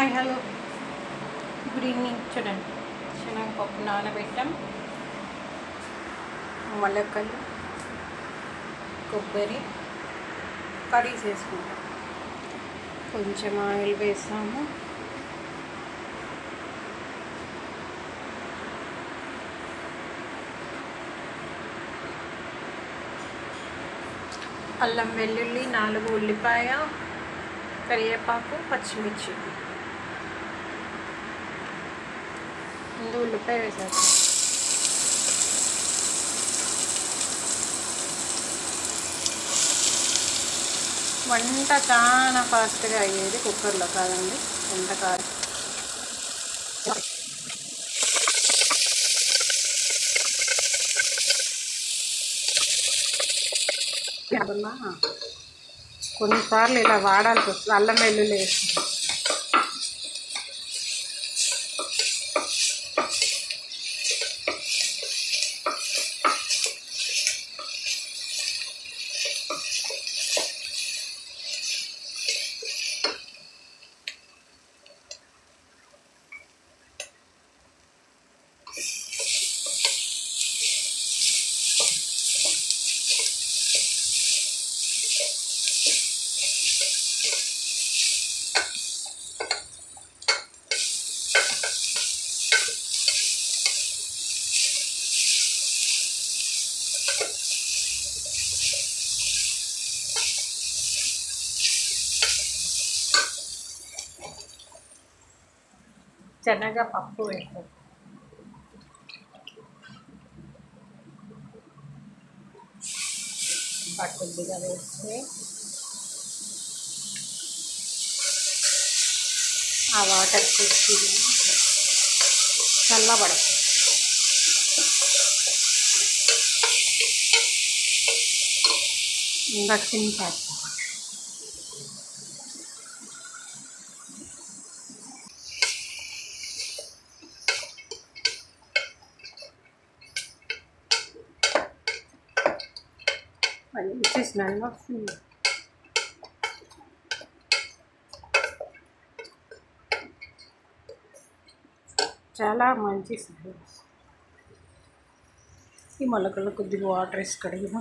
hi hello good evening చూడండి శనగపప్పు నానబెట్టాం మొలకలు కొబ్బరి కర్రీస్ వేసుకుంటాం కొంచెం ఆయిల్ వేసాము అల్లం వెల్లుల్లి నాలుగు ఉల్లిపాయ కరివేపాకు పచ్చిమిర్చి ముందు ఉల్లిపాయ వేసారు వంట చాలా ఫాస్ట్గా అయ్యేది కుక్కర్లో కాదండి వంట కాదు అందువల్ల కొన్నిసార్లు ఇలా వాడాల్సి వస్తుంది అల్లం వెల్లుల్లి వేసి శనగ పప్పు వేస్తాం కొద్దిగా వేస్తే ఆ వాటర్ కొద్ది చల్లబడ ఇంకా సిమ్ చేస్తాం మంచి స్మెల్ వస్తుంది చాలా మంచి స్మెల్ ఈ మొలకల్లో కొద్దిగా వాటర్ వేసి కడిగిన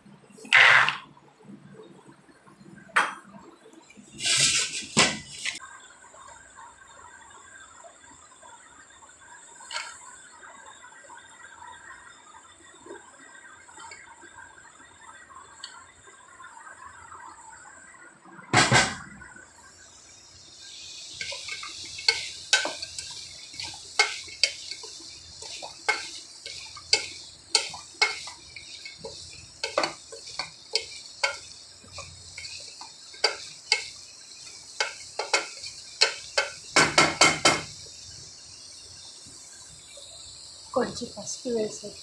కొంచెం పసుపు వేసాను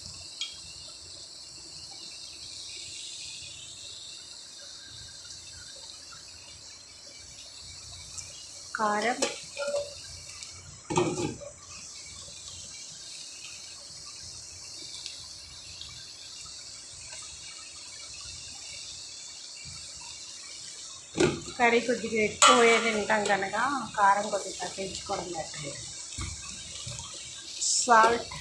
కారం కర్రీ కొద్దిగా ఎక్కువ వేసి తింటాం కనుక కారం కొద్దిగా తగ్గించుకోవడం బెటర్ సాల్ట్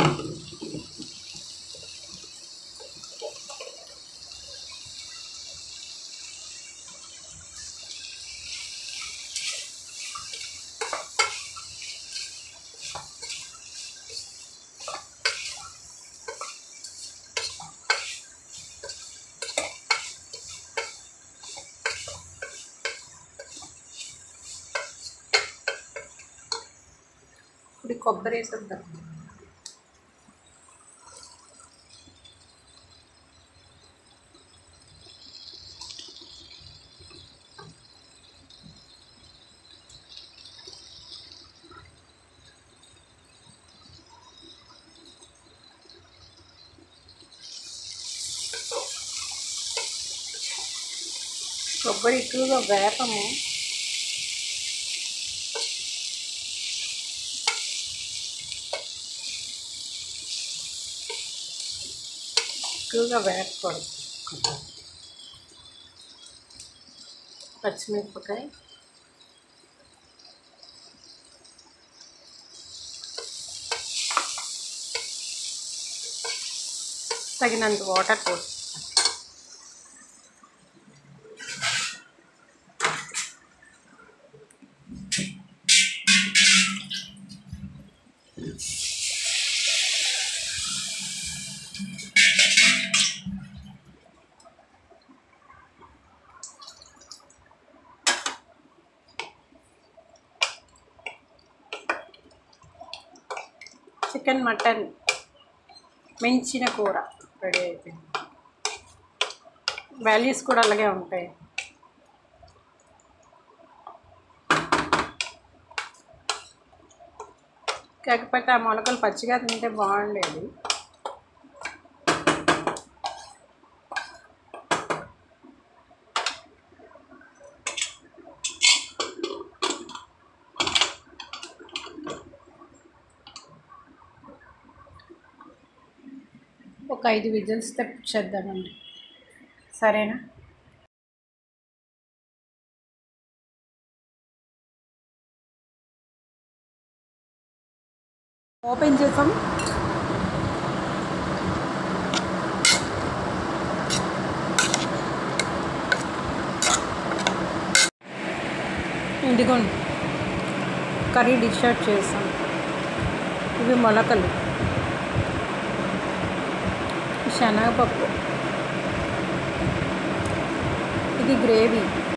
ఇప్పుడు ఈ కొబ్బరి వేసేద్దాం కొబ్బరి ఎక్కువగా వేపము ఎక్కువగా వేపకూడదు కొబ్బరి పచ్చిమిరపకాయ తగినంత వాటర్ పోసి చికెన్ మటన్ మెంచిన కూర రెడీ అయిపోయింది వాల్యూస్ కూడా అలాగే ఉంటాయి కాకపోతే ఆ మొలకలు పచ్చిగా తింటే బాగుండేది ఒక ఐదు విజిల్స్ తెప్పించేద్దామండి సరేనా ఓపెన్ చేసాం ఇదిగోండి కర్రీ డిష్ అవుట్ చేసాం ఇవి మొలకలు శనగపప్పు ఇది గ్రేవీ